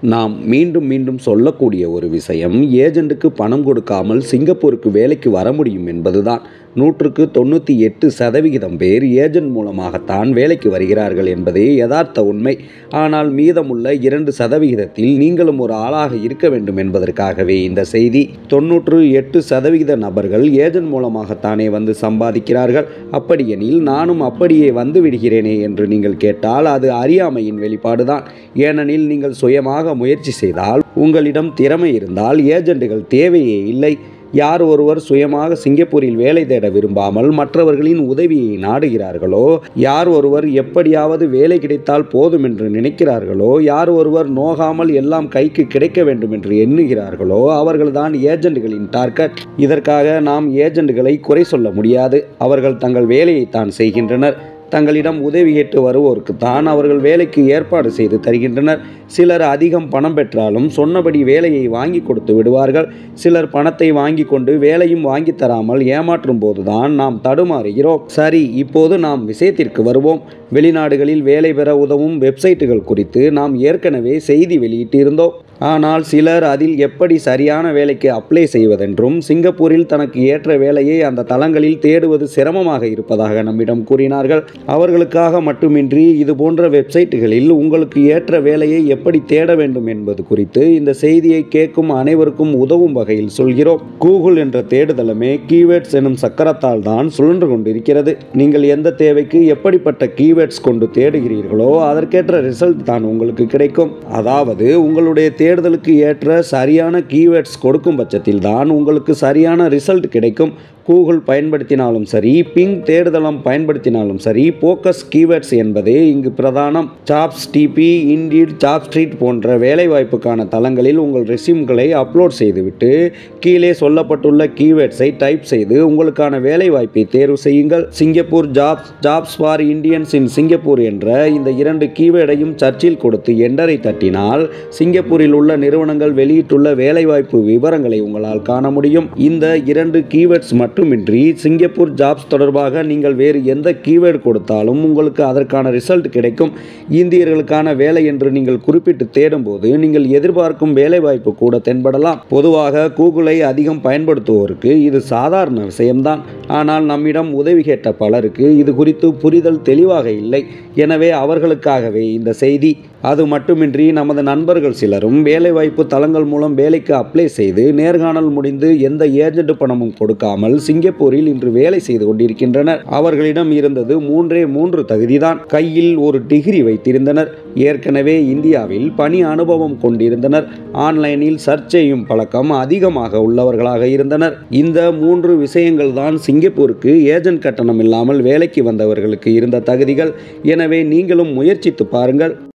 நாம் மீண்டும் மீண்டும் சொல்லக்கூடிய ஒரு விஷயம் ஏஜென்ட்டுக்கு பணம் கொடுக்காமல் சிங்கப்பூருக்கு வேலைக்கு வர முடியும் என்பதுதான் நூற்றுக்கு தொண்ணூற்றி எட்டு சதவிகிதம் பேர் ஏஜென்ட் மூலமாகத்தான் வேலைக்கு வருகிறார்கள் என்பதே யதார்த்த உண்மை ஆனால் மீதமுள்ள இரண்டு சதவிகிதத்தில் நீங்களும் ஒரு ஆளாக இருக்க வேண்டும் என்பதற்காகவே இந்த செய்தி தொன்னூற்று எட்டு சதவிகித நபர்கள் ஏஜென்ட் மூலமாகத்தானே வந்து சம்பாதிக்கிறார்கள் அப்படியெனில் நானும் அப்படியே வந்து விடுகிறேனே என்று நீங்கள் கேட்டால் அது அறியாமையின் வெளிப்பாடுதான் ஏனெனில் நீங்கள் சுயமாக முயற்சி செய்தால் உங்களிடம் திறமை இருந்தால் ஏஜென்ட்டுகள் தேவையே இல்லை யார் ஒருவர் சுயமாக சிங்கப்பூரில் வேலை தேட விரும்பாமல் மற்றவர்களின் உதவியை நாடுகிறார்களோ யார் ஒருவர் எப்படியாவது வேலை கிடைத்தால் போதும் என்று நினைக்கிறார்களோ யார் ஒருவர் நோகாமல் எல்லாம் கைக்கு கிடைக்க வேண்டும் என்று எண்ணுகிறார்களோ அவர்கள்தான் ஏஜென்ட்களின் டார்கெட் இதற்காக நாம் ஏஜென்ட்களை குறை சொல்ல முடியாது அவர்கள் தங்கள் வேலையை தான் செய்கின்றனர் தங்களிடம் உதவி கேட்டு வருவோருக்கு தான் அவர்கள் வேலைக்கு ஏற்பாடு செய்து தருகின்றனர் சிலர் அதிகம் பணம் பெற்றாலும் சொன்னபடி வேலையை வாங்கி கொடுத்து விடுவார்கள் சிலர் பணத்தை வாங்கி கொண்டு வேலையும் வாங்கி தராமல் ஏமாற்றும் போதுதான் நாம் தடுமாறுகிறோம் சரி இப்போது நாம் விஷயத்திற்கு வருவோம் வெளிநாடுகளில் வேலை பெற உதவும் வெப்சைட்டுகள் குறித்து நாம் ஏற்கனவே செய்தி வெளியிட்டிருந்தோம் ஆனால் சிலர் அதில் எப்படி சரியான வேலைக்கு அப்ளை செய்வதென்றும் சிங்கப்பூரில் தனக்கு ஏற்ற வேலையை அந்த தளங்களில் தேடுவது சிரமமாக இருப்பதாக நம்மிடம் கூறினார்கள் அவர்களுக்காக மட்டுமின்றி இது போன்ற வெப்சைட்டுகளில் உங்களுக்கு ஏற்ற வேலையை எப்படி தேட வேண்டும் என்பது குறித்து இந்த செய்தியை கேட்கும் அனைவருக்கும் உதவும் வகையில் சொல்கிறோம் கூகுள் என்ற தேடுதளமே கீவேர்ட்ஸ் எனும் சக்கரத்தால் தான் சுழன்று கொண்டிருக்கிறது நீங்கள் எந்த தேவைக்கு எப்படிப்பட்ட கீவேர்ட்ஸ் கொண்டு தேடுகிறீர்களோ அதற்கேற்ற ரிசல்ட் தான் உங்களுக்கு கிடைக்கும் அதாவது உங்களுடைய தேடுதலுக்கு ஏற்ற சரியான கீவேர்ட்ஸ் கொடுக்கும் பட்சத்தில் தான் உங்களுக்கு சரியான ரிசல்ட் கிடைக்கும் கூகுள் பயன்படுத்தினாலும் சரி பிங் தேடுதளம் பயன்படுத்தினாலும் சரி போக்கஸ் கீவேர்ட்ஸ் என்பதே இங்கு பிரதானம் jobs DB Indeed job street போன்ற வேலைவாய்ப்புக்கான தளங்களில் உங்கள் ரெசியூம்களை அப்லோட் செய்துவிட்டு கீழே சொல்லப்பட்டுள்ள கீவேர்ட்ஸை டைப் செய்து உங்களுக்கான வேலைவாய்ப்பை தேர்வு செய்யுங்கள் Singapore jobs jobs for Indians in Singapore என்ற இந்த இரண்டு கீவேர்டையும் சர்ச்சில் கொடுத்து எண்டரை தட்டினால் சிங்கப்பூரில் உள்ள நிறுவனங்கள் வெளியிட்டுள்ள வேலைவாய்ப்பு விவரங்களை உங்களால் காண முடியும் இந்த இரண்டு கீவேர்ட்ஸ் மட்டுமின்றி சிங்கப்பூர் ஜாப்ஸ் தொடர்பாக நீங்கள் வேறு எந்த கீவேர்டு கொடுத்தாலும் உங்களுக்கு அதற்கான ரிசல்ட் கிடைக்கும் இந்தியர்களுக்கான வேலை என்று நீங்கள் குறிப்பிட்டு தேடும்போது நீங்கள் எதிர்பார்க்கும் வேலைவாய்ப்பு கூட தென்படலாம் பொதுவாக கூகுளை அதிகம் பயன்படுத்துவோருக்கு இது சாதாரண விஷயம்தான் ஆனால் நம்மிடம் உதவி கேட்ட பலருக்கு இது குறித்து புரிதல் தெளிவாக இல்லை எனவே அவர்களுக்காகவே இந்த செய்தி அது மட்டுமின்றி நமது நண்பர்கள் சிலரும் வேலைவாய்ப்பு தளங்கள் மூலம் வேலைக்கு அப்ளை செய்து நேர்காணல் முடிந்து எந்த ஏஜென்ட் பணமும் கொடுக்காமல் சிங்கப்பூரில் இன்று வேலை செய்து கொண்டிருக்கின்றனர் அவர்களிடம் இருந்தது மூன்றே மூன்று தகுதிதான் கையில் ஒரு டிகிரி வைத்திருந்தனர் ஏற்கனவே இந்தியாவில் பணி அனுபவம் கொண்டிருந்தனர் ஆன்லைனில் சர்ச் செய்யும் பழக்கம் அதிகமாக உள்ளவர்களாக இருந்தனர் இந்த மூன்று விஷயங்கள் தான் சிங்கப்பூருக்கு ஏஜென்ட் கட்டணம் இல்லாமல் வேலைக்கு வந்தவர்களுக்கு இருந்த தகுதிகள் எனவே நீங்களும் முயற்சித்து பாருங்கள்